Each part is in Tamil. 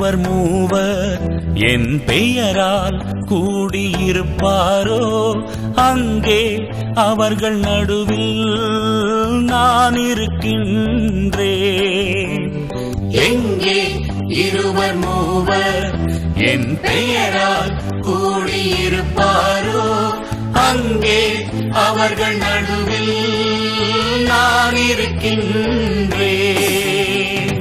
இருவர் மூவர் என் பெயரால் கூடியிருப்பாரோ அங்கே அவர்கள் நடுவில் நான் இருக்கின்றேன் எங்கே இருவர் மூவர் என் பெயரால் கூடியிருப்பாரோ அங்கே அவர்கள் நடுவில் நான் இருக்கின்றேன்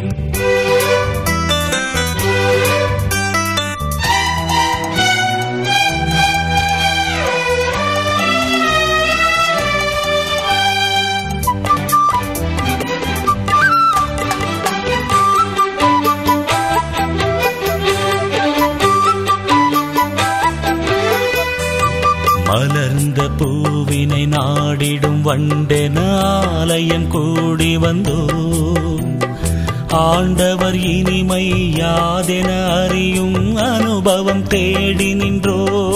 மலர்ந்த பூவினை நாடிடும் வண்டென ஆலயம் கூடி வந்தோம் ஆண்டவர் இனிமை யாதென அறியும் அனுபவம் தேடி நின்றோ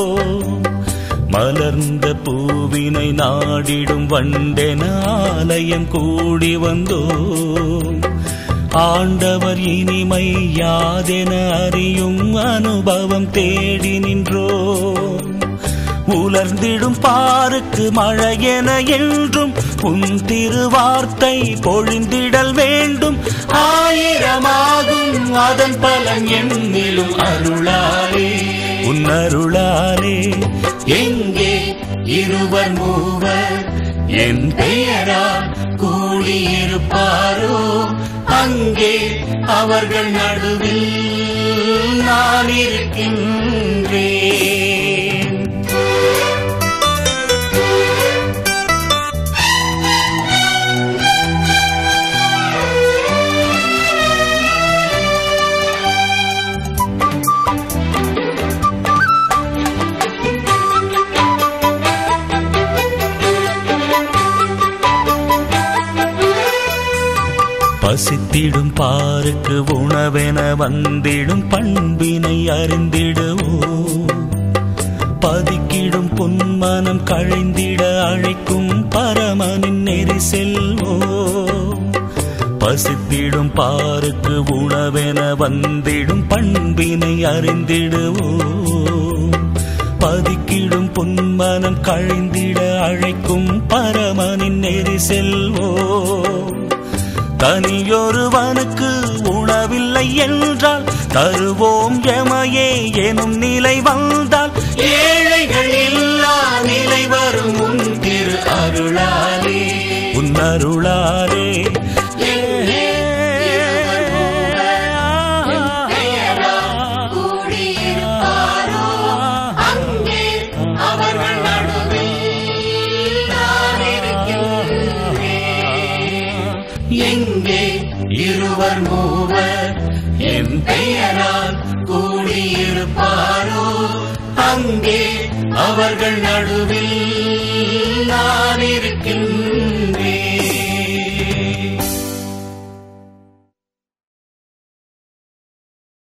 மலர்ந்த பூவினை நாடிடும் வண்டென ஆலயம் கூடி வந்தோம் ஆண்டவர் இனிமை யாதென அறியும் அனுபவம் தேடி நின்றோம் உலர்ந்திடும் பாருக்கு மழையென என்றும் உன் திருவார்த்தை பொழிந்திடல் வேண்டும் ஆயிரமாகும் அதன் பலன் என்னிலும் அருளாலே உன் அருளாலே எங்கே இருவர் மூவர் என் பெயரால் கூடியிருப்பாரோ அங்கே அவர்கள் நடுவில் நான் இருக்கின்றேன் பசித்திடும் பாருக்கு உணவென வந்திடும் பண்பினை அறிந்திடுவோம் பதிக்கிடும் பொன்மனம் கழிந்திட அழைக்கும் பரமனின் நெறி செல்வோம் பசித்திடும் பாருக்கு உணவென வந்திடும் பண்பினை அறிந்திடுவோம் பதிக்கிடும் பொன்மனம் கழிந்திட அழைக்கும் பரமனின் நெறி செல்வோம் தனியொருவனுக்கு உணவில்லை என்றால் தருவோம் எமையே எனும் நிலை வந்தால் ஏழைகள் இல்லா நிலை வரும் உன் திரு அருளாலே உன் அருளாலே எங்கே இருவர் மூவர் என் பெயரால் கூடியிருப்பாரோ அங்கே அவர்கள் நடுவில் நான் இருக்கின்றேன்